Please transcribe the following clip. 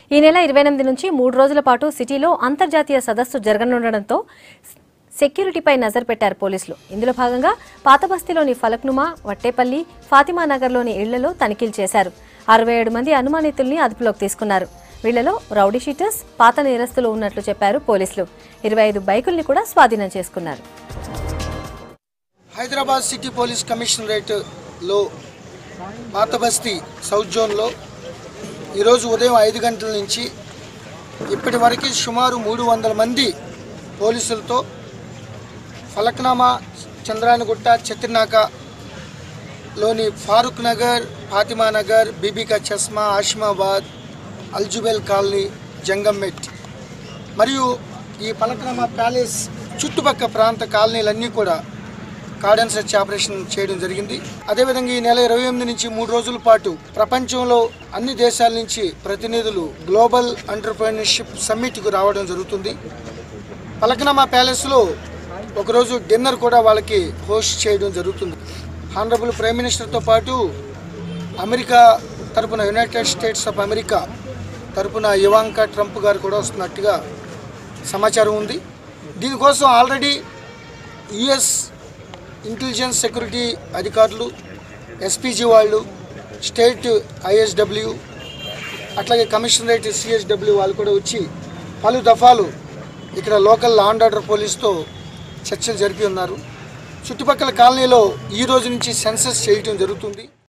ఈ నెల ఇరవై ఎనిమిది నుంచి మూడు రోజుల పాటు సిటీలో అంతర్జాతీయ సదస్సు జరగనుండడంతో సెక్యూరిటీపై నజర్ పెట్టారు పోలీసులు ఇందులో భాగంగా పాతబస్తీలోని ఫలక్నుమా వట్టేపల్లి ఫాతిమా నగర్లోని ఇళ్లలో తనిఖీలు చేశారు అరవై ఏడు మంది అనుమానితుల్ని అదుపులోకి తీసుకున్నారు వీళ్లలో రౌడీ షీటర్స్ పాత నేరస్తులు ఉన్నట్లు చెప్పారు పోలీసులు ఇరవై ఐదు బైకుల్ని కూడా స్వాధీనం చేసుకున్నారు హైదరాబాద్ సిటీ పోలీస్ కమిషనరేట్లో పాత బస్తీ సౌత్ జోన్లో ఈరోజు ఉదయం ఐదు గంటల నుంచి ఇప్పటి వరకు సుమారు మూడు వందల మంది పోలీసులతో ఫలక్నామా చంద్రాయనగుట్ట చత్రినాకలోని ఫారూక్ నగర్ ఫాతిమా నగర్ బీబీకా చస్మా ఆషిమాబాద్ అల్జుబెల్ కాలనీ జంగంమెట్ మరియు ఈ ఫలక్నామా ప్యాలెస్ చుట్టుపక్కల ప్రాంత కాలనీలన్నీ కూడా కార్డన్ సెర్చ్ ఆపరేషన్ చేయడం జరిగింది అదేవిధంగా ఈ నెల ఇరవై ఎనిమిది నుంచి మూడు రోజుల పాటు ప్రపంచంలో అన్ని దేశాల నుంచి ప్రతినిధులు గ్లోబల్ ఎంటర్ప్రీనర్షిప్ సమ్మిట్కు రావడం జరుగుతుంది పలకనామా ప్యాలెస్లో ఒకరోజు డిన్నర్ కూడా వాళ్ళకి హోస్ట్ చేయడం జరుగుతుంది హానరబుల్ ప్రైమ్ మినిస్టర్తో పాటు అమెరికా తరపున యునైటెడ్ స్టేట్స్ ఆఫ్ అమెరికా తరపున ఇవాంకా ట్రంప్ గారు కూడా వస్తున్నట్టుగా సమాచారం ఉంది దీనికోసం ఆల్రెడీ యుఎస్ ఇంటెలిజెన్స్ సెక్యూరిటీ అధికారులు ఎస్పీజీ వాళ్ళు స్టేట్ ఐఎస్డబ్ల్యూ అట్లాగే కమిషనరేట్ సిఎస్డబ్ల్యూ వాళ్ళు కూడా వచ్చి పలు దఫాలు ఇక్కడ లోకల్ లా అండ్ ఆర్డర్ పోలీస్తో చర్చలు జరిపి ఉన్నారు చుట్టుపక్కల కాలనీలో ఈ రోజు నుంచి సెన్సస్ చేయటం జరుగుతుంది